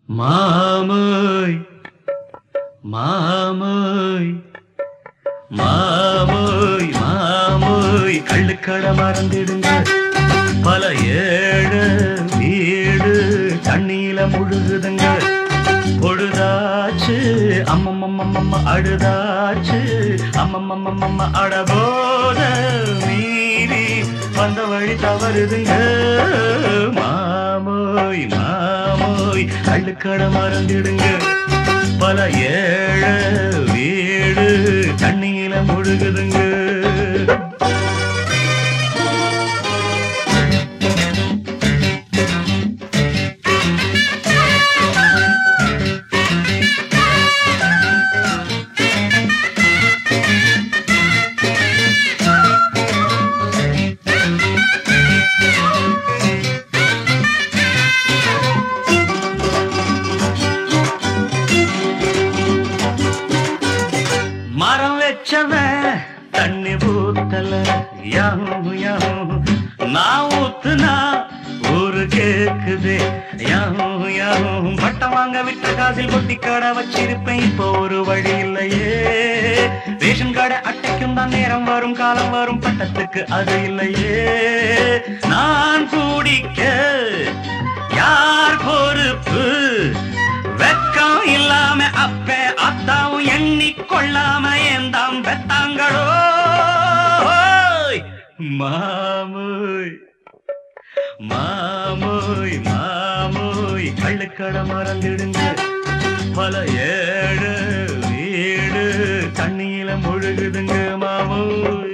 மாமோய் மாமோய் மாமோய் மாமோய் கள்ளுக்கடை மறந்திடுங்க பல ஏழு வீடு தண்ணியில முழுகுதுங்க பொழுதாச்சு அம்மம்மம்மம்ம அழுதாச்சு அம்மம்மம்மம்ம அடபோத மீறி வந்த வழி தவறுதுங்க மாமோய் மாமோய் கள்ளுக்கடை மறந்திடுங்க பல ஏழு வீடு தண்ணியில முழுகுதுங்க மரம் வச்சவன் தண்ணி ஊத்தல யாவும் யாவும் நான் ஊத்துனா ஊரு கேக்குதே யாவும் யாவும் பட்டம் வாங்க விட்ட காசில் பொட்டி கடை வச்சிருப்பேன் இப்போ ஒரு வழி இல்லையே ரேஷன் கடை அட்டைக்கும் தான் நேரம் வரும் காலம் வரும் பட்டத்துக்கு அது இல்லையே நான் கூடிக்க யார் பொறுப்பு வெக்கம் இல்லாம அப்ப அத்தாவும் எண்ணி கொள்ளாம ஏந்தாம் பெத்தாங்களோ மாமோய் மாமோய் மாமோய் கள்ளுக்கடை மறந்துடுங்க பல ஏழு வீடு தண்ணியில முழுகுதுங்க மாமோய்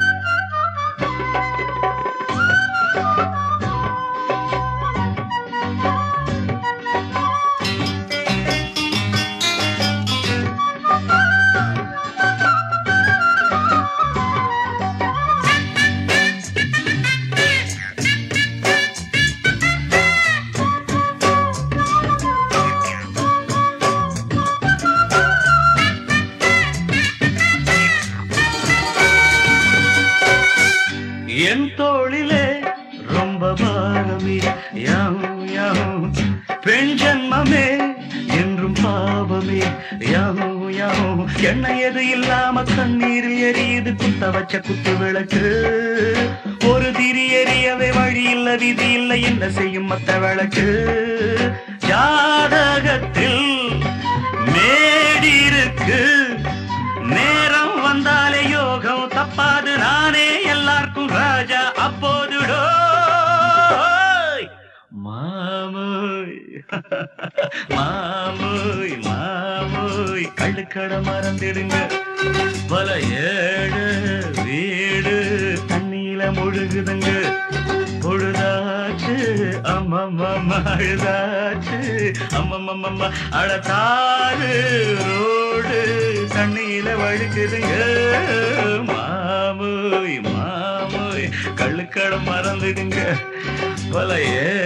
என் தோளிலே ரொம்ப பாரமே யாவும் யாவும் பெண் ஜன்மமே என்றும் பாவமே யாவும் யாவும் என்ன எது இல்லாம கண்ணீரில் எரியுது குத்த வச்ச குத்து விளக்கு ஒரு திரி எரியவே வழி இல்ல விதி இல்லை என்ன செய்யும் மத்த விளக்கு ஜாதகத்தில் மேடிருக்கு நேரம் வந்தாலே யோகம் தப்பாது நானே எல்லாருக்கும் ராஜா அப்போதுடோ மாமோய் மாமோய் மாமோய் கள்ளுக்கடை மறந்துடுங்க பல ஏழு வீடு தண்ணியில முழுகுதுங்க பொழுதாச்சு அம்மம்மம்மா அழுதாச்சு அம்மம்மம்மா அழத்தாறு ரோடு தண்ணியில வழுக்குதுங்க மாமோய் மாமோய் கள்ளுக்கடை மறந்துடுங்க பல ஏ